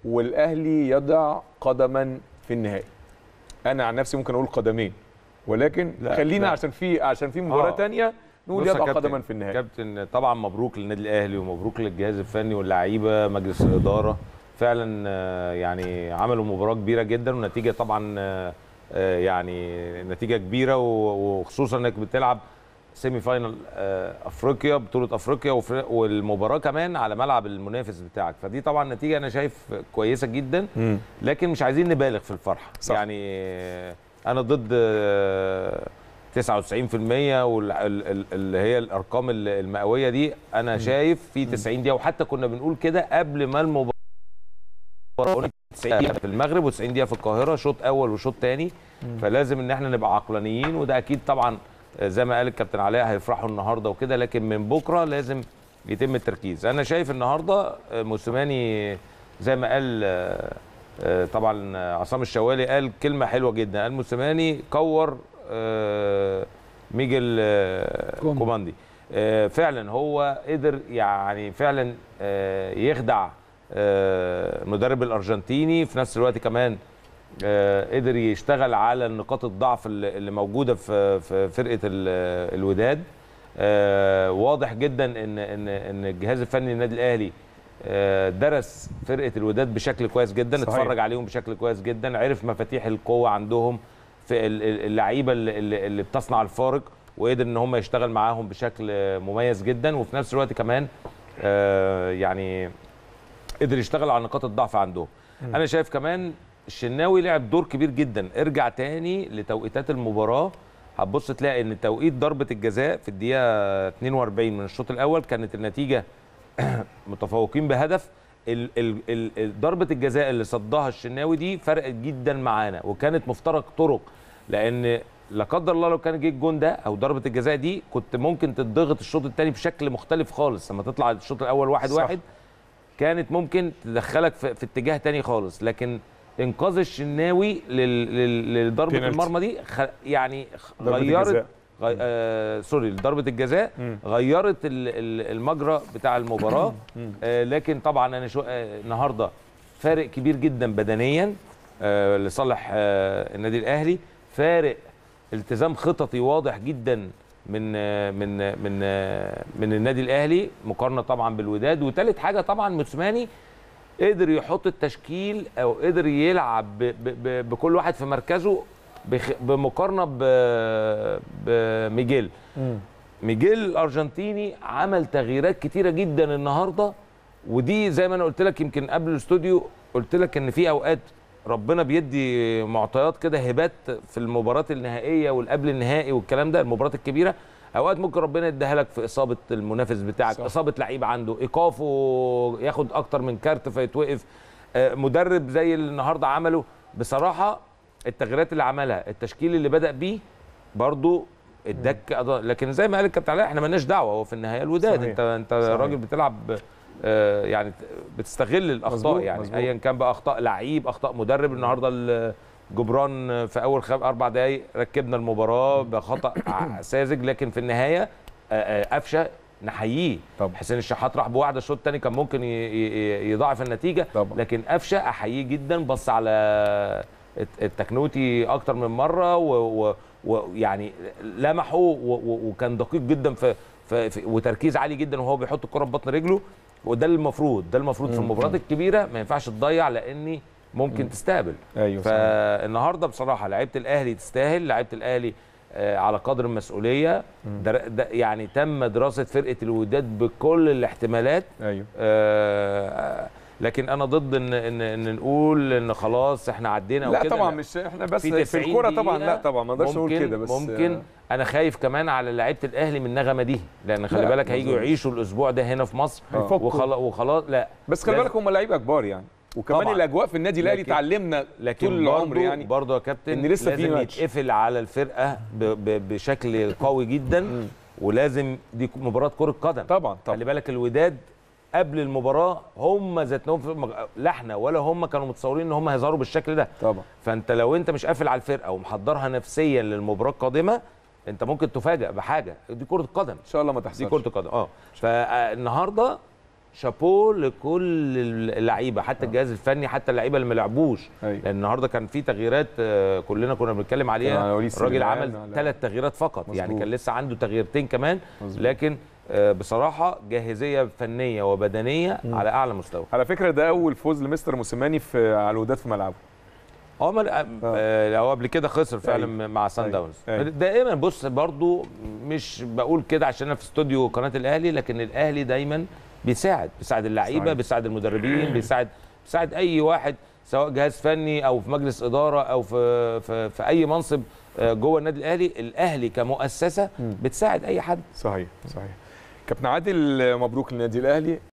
والاهلي يضع قدما في النهائي انا عن نفسي ممكن اقول قدمين ولكن لا، خلينا لا. عشان في عشان في مباراه آه. تانية نقول بص يا يضع كابتن- قدما في النهائي كابتن طبعا مبروك للنادي الاهلي ومبروك للجهاز الفني واللعيبه مجلس الاداره فعلا آه، يعني عملوا مباراه كبيره جدا ونتيجه طبعا آه، آه، يعني نتيجه كبيره و- وخصوصا انك بتلعب سيمي فاينل آه، افريقيا بطوله افريقيا وفر- والمباراه كمان على ملعب المنافس بتاعك فدي طبعا نتيجه انا شايف كويسه جدا مم. لكن مش عايزين نبالغ في الفرحه صح. يعني آه، انا ضد آه، 99% واللي هي الارقام ال- المئويه دي انا شايف في 90 دقيقه وحتى كنا بنقول كده قبل ما المباراه قلنا 90 دقيقه في المغرب و90 دقيقه في القاهره شوط اول وشوط ثاني فلازم ان احنا نبقى عقلانيين وده اكيد طبعا آه، زي ما قال الكابتن علاء هيفرحوا النهارده وكده لكن من بكره لازم يتم التركيز انا شايف النهارده آه، موسيماني زي ما قال آه، آه، طبعا آه، عصام الشوالي قال كلمه حلوه جدا قال موسيماني كور آه، ميجل آه، كوماندي. كوماندي آه، فعلا هو قدر يعني فعلا آه، يخدع آه، المدرب الارجنتيني في نفس الوقت كمان آه، قدر يشتغل على نقاط الضعف اللي اللي موجوده في في فرقه ال- الوداد آه، واضح جدا ان ان ان الجهاز الفني للنادي الاهلي آه، درس فرقه الوداد بشكل كويس جدا صحيح. اتفرج عليهم بشكل كويس جدا عرف مفاتيح القوه عندهم في ال- ال- اللعيبه اللي, اللي اللي بتصنع الفارق وقدر ان هم يشتغل معاهم بشكل مميز جدا وفي نفس الوقت كمان آه، يعني قدر يشتغل على نقاط الضعف عندهم انا شايف كمان الشناوي لعب دور كبير جدا ارجع تاني لتوقيتات المباراه هتبص تلاقي ان توقيت ضربه الجزاء في الدقيقه 42 من الشوط الاول كانت النتيجه متفوقين بهدف ال- ال- ال- ال- ضربه الجزاء اللي صدها الشناوي دي فرقت جدا معانا وكانت مفترق طرق لان لا قدر الله لو كان جه الجون ده او ضربه الجزاء دي كنت ممكن تضغط الشوط الثاني بشكل مختلف خالص لما تطلع الشوط الاول واحد صح. واحد كانت ممكن تدخلك في, في اتجاه تاني خالص لكن انقاذ الشناوي لل- لل- لضربه بينالتي. المرمى دي خ... يعني خ- ضربة غيرت الجزاء. غي... آه سوري ضربه الجزاء مم. غيرت ال- ال- المجرى بتاع المباراه آه لكن طبعا انا شو آه النهارده فارق كبير جدا بدنيا آه لصالح آه النادي الاهلي فارق التزام خططي واضح جدا من آه من آه من آه من النادي الاهلي مقارنه طبعا بالوداد وثالث حاجه طبعا موسيماني قدر يحط التشكيل او قدر يلعب ب ب ب بكل واحد في مركزه بخ بمقارنه ب- بميجيل ميجيل الارجنتيني عمل تغييرات كتيره جدا النهارده ودي زي ما انا قلت لك يمكن قبل الاستوديو قلت لك ان في اوقات ربنا بيدي معطيات كده هبات في المباراه النهائيه والقبل النهائي والكلام ده المباراه الكبيره اوقات ممكن ربنا يديها لك في اصابه المنافس بتاعك صح. صح. اصابه لعيب عنده ايقافه ياخد اكتر من كارت فيتوقف آه، مدرب زي اللي النهارده عمله بصراحه التغييرات اللي عملها التشكيل اللي بدا بيه برضو اداك أض- لكن زي ما قال الكابتن علاء احنا مالناش دعوه هو في النهايه الوداد صحيح. انت انت صحيح. راجل بتلعب آه، يعني بتستغل الاخطاء مظبوط، يعني مظبوط. ايا كان بقى اخطاء لعيب اخطاء مدرب النهارده ال- جبران في اول خم... اربع دقائق ركبنا المباراه بخطا ع- ساذج لكن في النهايه آه، آه، قفشه نحييه طبعا. حسين الشحات راح بواحده الشوط الثاني كان ممكن ي- ي- يضاعف النتيجه طبعا. لكن قفشه احييه جدا بص على الت- التكنوتي اكتر من مره و- و- ويعني لمحه و- و- وكان دقيق جدا في, في, في وتركيز عالي جدا وهو بيحط الكره ببطن رجله وده المفروض ده المفروض في المباريات الكبيره ما ينفعش تضيع لاني ممكن تستقبل ايوه صحيح. فالنهارده بصراحه لعيبه الاهلي تستاهل لعيبه الاهلي آه، على قدر المسؤوليه در... ده يعني تم دراسه فرقه الوداد بكل الاحتمالات ايوه آه، لكن انا ضد ان ان, إن نقول ان خلاص احنا عدينا لا وكده طبعا مش احنا بس في في, 90 الكوره طبعا دقيقة لا طبعا ما اقدرش اقول ممكن- كده بس ممكن انا خايف كمان على لعيبه الاهلي من النغمه دي لان خلي لا، بالك ما هيجوا أظنش. يعيشوا الاسبوع ده هنا في مصر هيفكوا. وخلاص وخلاص لا بس خلي لازم- بالك هم لعيبه كبار يعني وكمان طبعاً. الاجواء في النادي الاهلي لكن- اتعلمنا لكن طول العمر برضو يعني برضو يا كابتن إن لسه في لازم ماتش. يتقفل على الفرقه ب ب بشكل قوي جدا ولازم دي مباراه كره قدم طبعا طبعا خلي بالك الوداد قبل المباراه هم ذات نفسهم في المج- لا احنا ولا هم كانوا متصورين ان هم هيظهروا بالشكل ده طبعا فانت لو انت مش قافل على الفرقه ومحضرها نفسيا للمباراه القادمه انت ممكن تفاجئ بحاجه دي كره قدم ان شاء الله ما دي تحصلش كره قدم اه فالنهارده شابوه لكل اللعيبه حتى الجهاز الفني حتى اللعيبه اللي ما لعبوش أيوة. لان النهارده كان في تغييرات آه، كلنا كنا بنتكلم كان على عليها وليد الراجل سليمان، عمل على- ثلاث تغييرات فقط يعني مظبوط. كان لسه عنده تغييرتين كمان مظبوط. لكن آه، بصراحه جاهزيه فنيه وبدنيه على اعلى مستوى على فكره ده اول فوز لمستر موسيماني في على الوداد في ملعبه هو مل... آه، هو قبل كده خسر فعلا أيوة. مع سان أيوة. داونز أيوة. دائما بص برضو مش بقول كده عشان انا في استوديو قناه الاهلي لكن الاهلي دايما بيساعد بيساعد اللعيبه صحيح. بيساعد المدربين بيساعد بيساعد اي واحد سواء جهاز فني او في مجلس اداره او في في, في اي منصب آه، جوه النادي الاهلي الاهلي كمؤسسه بتساعد اي حد صحيح صحيح كابتن عادل مبروك للنادي الاهلي